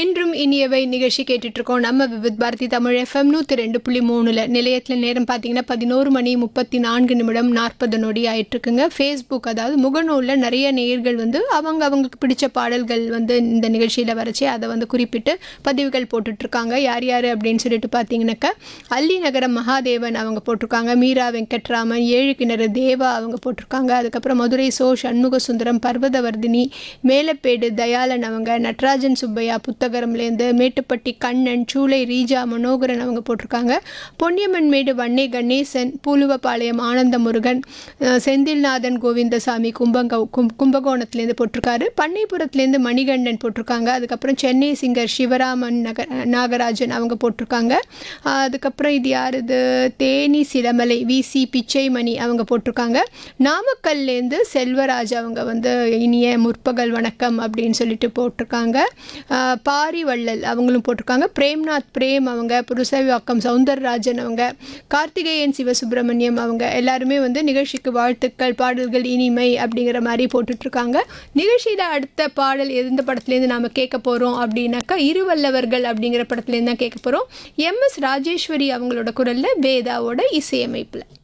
என்றும் இனியவை நிகழ்ச்சி கேட்டுட்டு இருக்கோம் நம்ம விவித் பாரதி தமிழ் எஃப்எம் நூற்றி ரெண்டு புள்ளி மூணில் நிலையத்தில் நேரம் பார்த்தீங்கன்னா பதினோரு மணி முப்பத்தி நான்கு நிமிடம் நாற்பது நொடி ஆயிட்டு இருக்குங்க ஃபேஸ்புக் அதாவது முகநூலில் நிறைய நேயர்கள் வந்து அவங்க அவங்களுக்கு பிடிச்ச பாடல்கள் வந்து இந்த நிகழ்ச்சியில் வரைச்சி அதை வந்து குறிப்பிட்டு பதிவுகள் போட்டுட்ருக்காங்க யார் யார் அப்படின்னு சொல்லிட்டு பார்த்தீங்கன்னாக்கா அல்லி நகரம் மகாதேவன் அவங்க போட்டிருக்காங்க மீரா வெங்கட்ராமன் ஏழு கிணறு தேவா அவங்க போட்டிருக்காங்க அதுக்கப்புறம் மதுரை சோ சண்முக சுந்தரம் பர்வதவர்தினி மேலப்பேடு தயாளன் அவங்க நட்ராஜன் சுப்பையா புத்தகரம்லேருந்து மேட்டுப்பட்டி கண்ணன் சூளை ரீஜா மனோகரன் அவங்க போட்டிருக்காங்க பொன்னியம்மன் மேடு வன்னே கணேசன் பூலுவபாளையம் ஆனந்த முருகன் அஹ், செந்தில்நாதன் கோவிந்தசாமி கும்பங்க கும் கும்பகோணத்துலேருந்து போட்டிருக்காரு பண்ணைப்புறத்துலேருந்து மணிகண்டன் போட்டிருக்காங்க அதுக்கப்புறம் சென்னை சிங்கர் சிவராமன் நகர் நாகராஜன் அவங்க போட்டிருக்காங்க அஹ், அதுக்கப்புறம் இது யார் இது தேனி சிலமலை விசி பிச்சைமணி அவங்க போட்டிருக்காங்க நாமக்கல்லேருந்து செல்வராஜ் அவங்க வந்து இனிய முற்பகல் வணக்கம் அப்படின்னு சொல்லிட்டு போட்டிருக்காங்க ஆஹ் பாரிவள்ளல் அவங்களும் போட்டிருக்காங்க பிரேம்நாத் பிரேம் அவங்க புருஷவாக்கம் சவுந்தரராஜன் அவங்க கார்த்திகேயன் சிவசுப்பிரமணியம் அவங்க எல்லாருமே வந்து நிகழ்ச்சிக்கு வாழ்த்துக்கள் பாடல்கள் இனிமை அப்படிங்கிற மாதிரி போட்டுட்ருக்காங்க நிகழ்ச்சியில் அடுத்த பாடல் எந்த படத்துலேருந்து நாம் கேட்க போகிறோம் அப்படின்னாக்கா இருவல்லவர்கள் அப்படிங்கிற படத்துலேருந்து தான் கேட்க போகிறோம் எம் எஸ் ராஜேஸ்வரி அவங்களோட குரலில் வேதாவோட இசையமைப்பில்